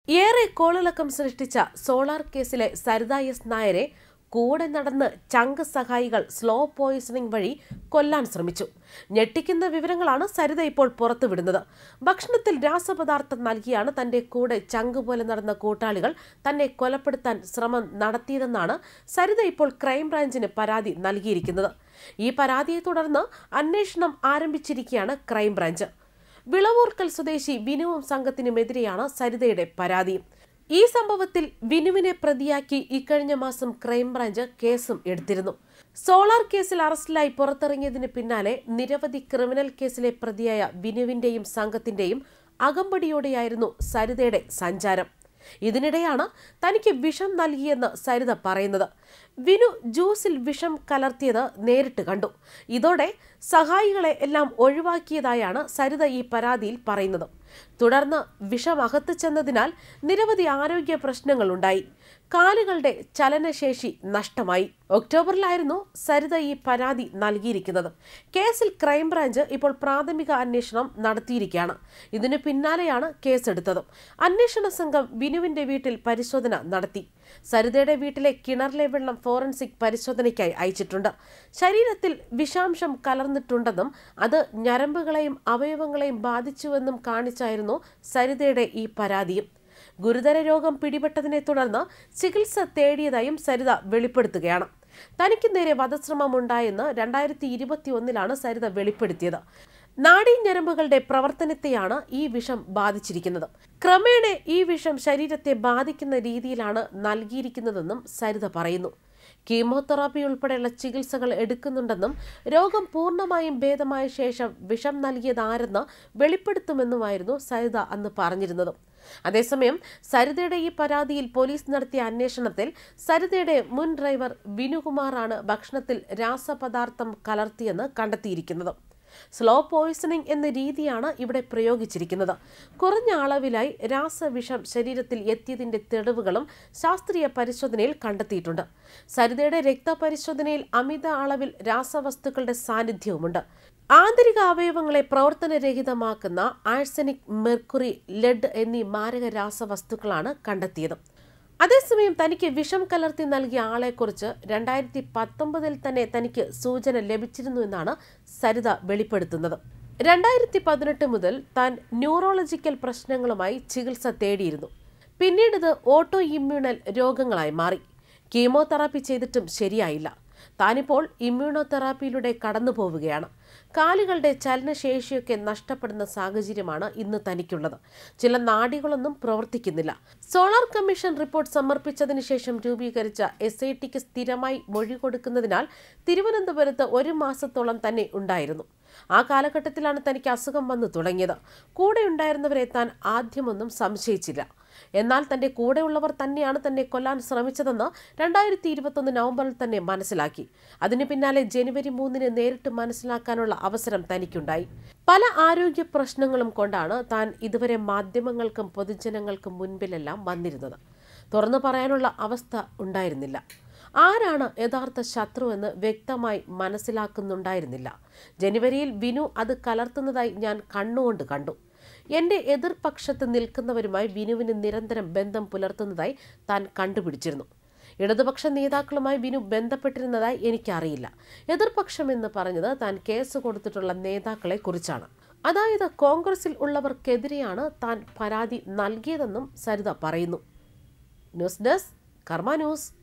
ഏറെ കോളിളക്കം സൃഷ്ടിച്ച സോളാർ കേസിലെ സരിത എസ് നായരെ കൂടെ നടന്ന് ചങ്ക് സഹായികൾ സ്ലോ പോയിസണിംഗ് വഴി കൊല്ലാൻ ശ്രമിച്ചു ഞെട്ടിക്കുന്ന വിവരങ്ങളാണ് സരിത ഇപ്പോൾ പുറത്തുവിടുന്നത് ഭക്ഷണത്തിൽ രാസപദാർത്ഥം നൽകിയാണ് തന്റെ കൂടെ ചങ്ക് പോലെ നടന്ന കൂട്ടാളികൾ തന്നെ കൊലപ്പെടുത്താൻ ശ്രമം നടത്തിയതെന്നാണ് സരിത ഇപ്പോൾ ക്രൈംബ്രാഞ്ചിന് പരാതി നൽകിയിരിക്കുന്നത് ഈ പരാതിയെ തുടർന്ന് അന്വേഷണം ആരംഭിച്ചിരിക്കുകയാണ് ക്രൈംബ്രാഞ്ച് വിളവൂർക്കൽ സ്വദേശി വിനുവും സംഘത്തിനുമെതിരെയാണ് സരിതയുടെ പരാതി ഈ സംഭവത്തിൽ വിനുവിനെ പ്രതിയാക്കി ഇക്കഴിഞ്ഞ മാസം ക്രൈംബ്രാഞ്ച് കേസും എടുത്തിരുന്നു സോളാർ കേസിൽ അറസ്റ്റിലായി പുറത്തിറങ്ങിയതിന് പിന്നാലെ നിരവധി ക്രിമിനൽ കേസിലെ പ്രതിയായ വിനുവിന്റെയും സംഘത്തിന്റെയും അകമ്പടിയോടെയായിരുന്നു സരിതയുടെ സഞ്ചാരം ഇതിനിടെയാണ് തനിക്ക് വിഷം നൽകിയെന്ന് സരിത പറയുന്നത് വിനു ജ്യൂസിൽ വിഷം കലർത്തിയത് നേരിട്ട് കണ്ടു ഇതോടെ സഹായികളെ എല്ലാം ഒഴിവാക്കിയതായാണ് സരിത ഈ പരാതിയിൽ പറയുന്നത് തുടർന്ന് വിഷം അകത്ത് ചെന്നതിനാൽ നിരവധി ആരോഗ്യ പ്രശ്നങ്ങൾ ഉണ്ടായി കാലുകളുടെ ചലനശേഷി നഷ്ടമായി ഒക്ടോബറിലായിരുന്നു സരിത ഈ പരാതി നൽകിയിരിക്കുന്നത് കേസിൽ ക്രൈംബ്രാഞ്ച് ഇപ്പോൾ പ്രാഥമിക അന്വേഷണം നടത്തിയിരിക്കുകയാണ് ഇതിനു പിന്നാലെയാണ് കേസെടുത്തത് അന്വേഷണ സംഘം വിനുവിന്റെ വീട്ടിൽ പരിശോധന നടത്തി സരിതയുടെ വീട്ടിലെ കിണറിലെ വെള്ളം ഫോറൻസിക് പരിശോധനയ്ക്കായി അയച്ചിട്ടുണ്ട് ശരീരത്തിൽ വിഷാംശം കലർന്നിട്ടുണ്ടെന്നും അത് ഞരമ്പുകളെയും അവയവങ്ങളെയും ബാധിച്ചുവെന്നും കാണിച്ചായിരുന്നു സരിതയുടെ ഈ പരാതിയും ഗുരുതര രോഗം പിടിപെട്ടതിനെ തുടർന്ന് ചികിത്സ തേടിയതായും സരിത വെളിപ്പെടുത്തുകയാണ് തനിക്ക് നേരെ വധശ്രമമുണ്ടായെന്ന് രണ്ടായിരത്തി ഇരുപത്തി ഒന്നിലാണ് സരിത വെളിപ്പെടുത്തിയത് നാഡീഞരമ്പുകളുടെ പ്രവർത്തനത്തെയാണ് ഈ വിഷം ബാധിച്ചിരിക്കുന്നത് ക്രമേണ ഈ വിഷം ശരീരത്തെ ബാധിക്കുന്ന രീതിയിലാണ് നൽകിയിരിക്കുന്നതെന്നും സരിത പറയുന്നു കീമോതെറാപ്പി ഉൾപ്പെടെയുള്ള ചികിത്സകൾ എടുക്കുന്നുണ്ടെന്നും രോഗം പൂർണ്ണമായും ഭേദമായ ശേഷം വിഷം നൽകിയതാരെന്ന് വെളിപ്പെടുത്തുമെന്നുമായിരുന്നു സരിത അന്ന് പറഞ്ഞിരുന്നത് അതേസമയം സരിതയുടെ ഈ പരാതിയിൽ പോലീസ് നടത്തിയ അന്വേഷണത്തിൽ സരിതയുടെ മുൻ ഡ്രൈവർ വിനുകുമാറാണ് ഭക്ഷണത്തിൽ രാസപദാർത്ഥം കലർത്തിയെന്ന് കണ്ടെത്തിയിരിക്കുന്നത് സ്ലോ പോയിസണിംഗ് എന്ന രീതിയാണ് ഇവിടെ പ്രയോഗിച്ചിരിക്കുന്നത് കുറഞ്ഞ അളവിലായി രാസവിഷം ശരീരത്തിൽ എത്തിയതിന്റെ തെളിവുകളും ശാസ്ത്രീയ പരിശോധനയിൽ കണ്ടെത്തിയിട്ടുണ്ട് സരിതയുടെ രക്തപരിശോധനയിൽ അമിത അളവിൽ രാസവസ്തുക്കളുടെ സാന്നിധ്യവുമുണ്ട് ആന്തരിക അവയവങ്ങളെ പ്രവർത്തനരഹിതമാക്കുന്ന ആഴ്സനിക് മെർക്കുറി ലെഡ് എന്നീ മാരക രാസവസ്തുക്കളാണ് കണ്ടെത്തിയത് അതേസമയം തനിക്ക് വിഷം കലർത്തി നൽകിയ ആളെക്കുറിച്ച് രണ്ടായിരത്തി പത്തൊമ്പതിൽ തന്നെ തനിക്ക് സൂചന ലഭിച്ചിരുന്നു എന്നാണ് സരിത വെളിപ്പെടുത്തുന്നത് രണ്ടായിരത്തി പതിനെട്ട് മുതൽ താൻ ന്യൂറോളജിക്കൽ പ്രശ്നങ്ങളുമായി ചികിത്സ തേടിയിരുന്നു പിന്നീട് ഇത് ഓട്ടോ ഇമ്മ്യൂണൽ രോഗങ്ങളായി മാറി കീമോതെറാപ്പി ചെയ്തിട്ടും ശരിയായില്ല താനിപ്പോൾ ഇമ്മ്യൂണോതെറാപ്പിയിലൂടെ കടന്നു പോവുകയാണ് കാലുകളുടെ ചലനശേഷിയൊക്കെ നഷ്ടപ്പെടുന്ന സാഹചര്യമാണ് ഇന്ന് തനിക്കുള്ളത് ചില നാഡികളൊന്നും പ്രവർത്തിക്കുന്നില്ല സോളാർ കമ്മീഷൻ റിപ്പോർട്ട് സമർപ്പിച്ചതിന് ശേഷം രൂപീകരിച്ച എസ് ഐ ടിക്ക് സ്ഥിരമായി മൊഴി കൊടുക്കുന്നതിനാൽ തിരുവനന്തപുരത്ത് ഒരു മാസത്തോളം തന്നെ ഉണ്ടായിരുന്നു ആ കാലഘട്ടത്തിലാണ് തനിക്ക് അസുഖം വന്നു തുടങ്ങിയത് കൂടെ ഉണ്ടായിരുന്നവരെ താൻ ആദ്യമൊന്നും സംശയിച്ചില്ല എന്നാൽ തന്റെ കൂടെയുള്ളവർ തന്നെയാണ് തന്നെ കൊല്ലാൻ ശ്രമിച്ചതെന്ന് രണ്ടായിരത്തി ഇരുപത്തൊന്ന് നവംബറിൽ തന്നെ മനസ്സിലാക്കി അതിനു പിന്നാലെ ജനുവരി മൂന്നിന് നേരിട്ട് മനസ്സിലാക്കാനുള്ള അവസരം തനിക്കുണ്ടായി പല ആരോഗ്യ പ്രശ്നങ്ങളും കൊണ്ടാണ് താൻ ഇതുവരെ മാധ്യമങ്ങൾക്കും പൊതുജനങ്ങൾക്കും മുൻപിലെല്ലാം വന്നിരുന്നത് തുറന്നു പറയാനുള്ള അവസ്ഥ ഉണ്ടായിരുന്നില്ല ആരാണ് യഥാർത്ഥ ശത്രു എന്ന് വ്യക്തമായി മനസ്സിലാക്കുന്നുണ്ടായിരുന്നില്ല ജനുവരിയിൽ വിനു അത് കലർത്തുന്നതായി ഞാൻ കണ്ണുകൊണ്ട് കണ്ടു എന്റെ എതിർപക്ഷത്ത് നിൽക്കുന്നവരുമായി വിനുവിന് നിരന്തരം ബന്ധം പുലർത്തുന്നതായി താൻ കണ്ടുപിടിച്ചിരുന്നു ഇടതുപക്ഷ നേതാക്കളുമായി വിനു ബന്ധപ്പെട്ടിരുന്നതായി എനിക്കറിയില്ല എതിർപക്ഷം എന്ന് പറഞ്ഞത് താൻ കേസ് കൊടുത്തിട്ടുള്ള നേതാക്കളെ കുറിച്ചാണ് അതായത് കോൺഗ്രസിൽ ഉള്ളവർക്കെതിരെയാണ് താൻ പരാതി നൽകിയതെന്നും സരിത പറയുന്നു ന്യൂസ് ഡെസ്ക് കർമ്മ ന്യൂസ്